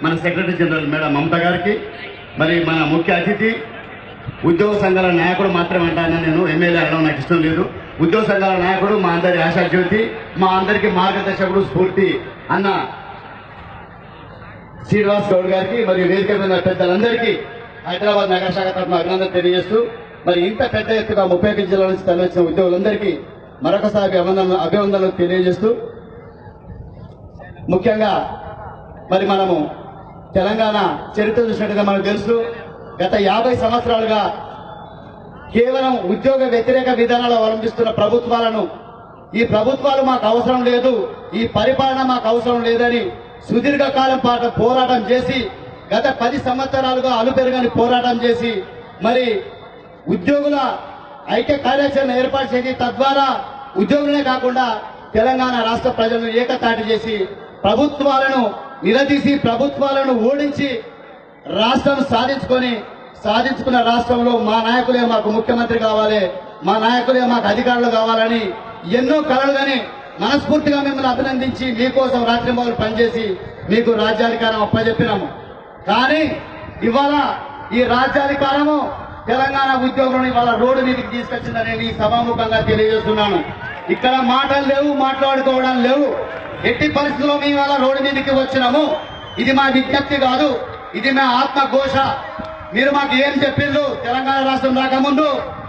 మన secretary general madam మమత గారికి మరి మన ముఖ్య అతిథి ఉద్యోగ సంఘాల నాయకుడు మాత్రమే అంటాను నేను ఎమ్మెల్యే అనడం నాకు ఇష్టం లేదు ఉద్యోగ సంఘాల నాయకుడు మా అందరి ఆశా జ్యోతి మా అందరికి మార్గదర్శకుడు స్ఫూర్తి అన్న శ్రీనివాస్ గౌడ్ గారికి మరియు వేదిక మీద ఉన్న పెద్దలందరికీ హైదరాబాద్ నగర శాఖ తరఫున అభినందన తెలియజేస్తూ మరి ఇంత పెద్ద ఎత్తుగా ముప్పై ఒకటి జిల్లాల నుంచి తరలివచ్చిన ఉద్యోగులందరికీ మరొకసారి అభినందనలు అభినందనలు తెలియజేస్తూ ముఖ్యంగా మరి మనము తెలంగాణ చరిత్ర చూసినట్టుగా మనకు తెలుసు గత యాభై సంవత్సరాలుగా కేవలం ఉద్యోగ వ్యతిరేక విధానాలు అవలంబిస్తున్న ప్రభుత్వాలను ఈ ప్రభుత్వాలు మాకు అవసరం లేదు ఈ పరిపాలన మాకు అవసరం లేదని సుదీర్ఘ కాలం పాటు పోరాటం చేసి గత పది సంవత్సరాలుగా అలుపెరుగని పోరాటం చేసి మరి ఉద్యోగుల ఐక్య కార్యాచరణ ఏర్పాటు చేసి తద్వారా ఉద్యోగులనే కాకుండా తెలంగాణ రాష్ట్ర ప్రజలను ఏకతాటి చేసి ప్రభుత్వాలను నిలదీసి ప్రభుత్వాలను ఓడించి రాష్ట్రం సాధించుకొని సాధించుకున్న రాష్ట్రంలో మా నాయకులే మాకు ముఖ్యమంత్రి కావాలి మా నాయకులే మాకు అధికారులు కావాలని ఎన్నో కలలుగాని మనస్ఫూర్తిగా మిమ్మల్ని అభినందించి మీకోసం రాత్రి మొదలు పనిచేసి మీకు రాజ్యాధికారం అప్పచెప్పినాము కానీ ఇవాళ ఈ రాజ్యాధికారము తెలంగాణ ఉద్యోగులను ఇవాళ రోడ్డు మీదకి తీసుకొచ్చిందని ఈ సభాముఖంగా తెలియజేస్తున్నాను ఇక్కడ మాటలు లేవు మాట్లాడుకోవడం లేవు ఎట్టి పరిస్థితుల్లో మేము ఇవాళ రోడ్డు మీదకి వచ్చినాము ఇది మా విజ్ఞప్తి కాదు ఇది మా ఆత్మఘోష మీరు మాకు ఏం చెప్పిండ్రు తెలంగాణ రాష్ట్రం రాకముందు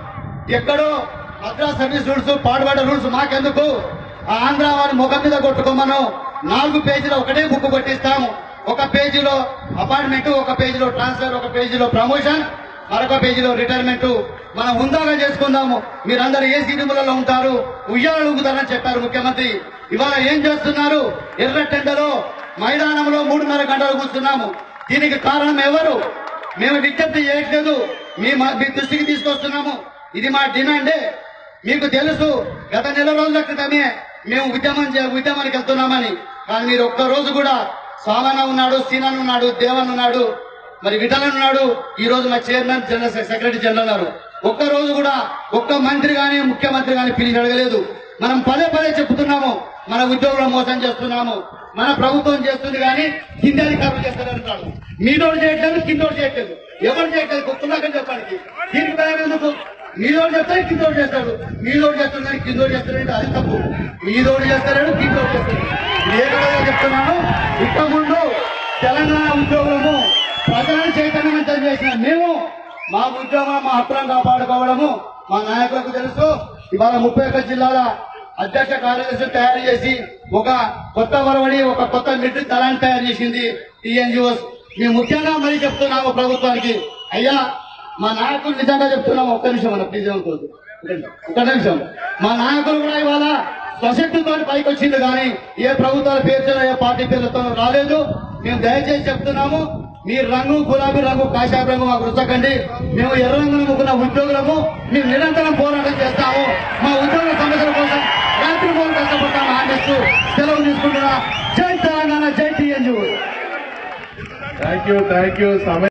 ఎక్కడో మద్రాస్ సర్వీస్ రూల్స్ పాడుబడ్డ రూల్స్ మాకెందుకు ఆ ఆంధ్ర వారి ముఖం మీద కొట్టుకోమను నాలుగు పేజీలో ఒకటే బుక్ కొట్టిస్తాము ఒక పేజీలో అపాయింట్మెంట్ ఒక పేజీలో ట్రాన్స్ఫర్ ఒక పేజీలో ప్రమోషన్ మరొక పేజీలో రిటైర్మెంట్ మనం హుందాగా చేసుకుందాము మీరందరూ ఏ సీటులలో ఉంటారు ఉయ్యాలు ఊగుతారని చెప్పారు ముఖ్యమంత్రి ఇవాళ ఏం చేస్తున్నారు ఎర్రటెండలో మైదానంలో మూడున్నర గంటలు కూర్చున్నాము దీనికి కారణం ఎవరు మేము విజ్ఞప్తి చేయట్లేదు మీ మ- మీ దృష్టికి తీసుకొస్తున్నాము ఇది మా డిమాండే మీకు తెలుసు గత నెల రోజుల క్రితమే మేము ఉద్యమం చే- ఉద్యమానికి వెళ్తున్నామని కానీ మీరు ఒక్క రోజు కూడా సామన ఉన్నాడు సీనన్ ఉన్నాడు దేవన్ ఉన్నాడు మరి విఠలన్ ఉన్నాడు ఈ రోజు మా చైర్మన్ జనరల్ సె- సెక్రటరీ జనరల్ ఉన్నారు ఒక్క రోజు కూడా ఒక్క మంత్రి గాని ముఖ్యమంత్రి గాని పిలిచి అడగలేదు మనం పదే పదే చెప్తున్నాము మన ఉద్యోగులను మోసం చేస్తున్నాము మన ప్రభుత్వం చేస్తుంది కానీ కింద అధికారులు చేస్తారంటాడు మీదోడు చేయట్లేదు కిందోడు చేయట్లేదు ఎవరు చేయట్లేదు కుక్కున్నాకని చెప్పడానికి దీనికి భయం ఎందుకు మీదోడు చెప్తాడు కిందోడు చేస్తాడు మీదోడు చేస్తాడు కానీ కిందోడు చేస్తాడంటే అది తప్పు మీదోడు చేస్తాడు కిందోడు చేస్తాడు ఏ విధంగా చెప్తున్నాను ఇక ముందు తెలంగాణ ఉద్యోగులము ప్రజలను చైతన్యవంతం చేసిన మేము మా ఉద్యోగం మా హక్కులను కాపాడుకోవడము మా నాయకులకు తెలుసు ఇవాళ ముప్పై ఒక్క జిల్లాల అధ్యక్ష కార్యదర్శి తయారు చేసి ఒక కొత్త వరవడి ఒక కొత్త మిడ్రి తలాన్ని తయారు చేసింది టీఎన్జిఓస్ మేము ముఖ్యంగా మరీ చెప్తున్నాము ప్రభుత్వానికి అయ్యా మా నాయకులు నిజంగా చెప్తున్నాము ఒక్క నిమిషం అన్న ప్లీజ్ అనుకోవద్దు ఒక్క నిమిషం మా నాయకులు కూడా ఇవాళ స్వశక్తితో పైకి వచ్చింది కానీ ఏ ప్రభుత్వాల పేరుతో ఏ పార్టీ పేర్లతో రాలేదు మేము దయచేసి చెప్తున్నాము మీ రంగు గులాబీ రంగు కాషాయ రంగు మాకు రుచకండి మేము ఎర్ర రంగును ముగ్గున్న ఉద్యోగులము మేము నిరంతరం పోరాటం చేస్తాము మా ఉద్యోగ సమస్యల కోసం రాత్రి మూడు కష్టపడతాము ఆశిస్తూ సెలవు తీసుకుంటున్నా జై తెలంగాణ జై TNG thank you thank you సమయం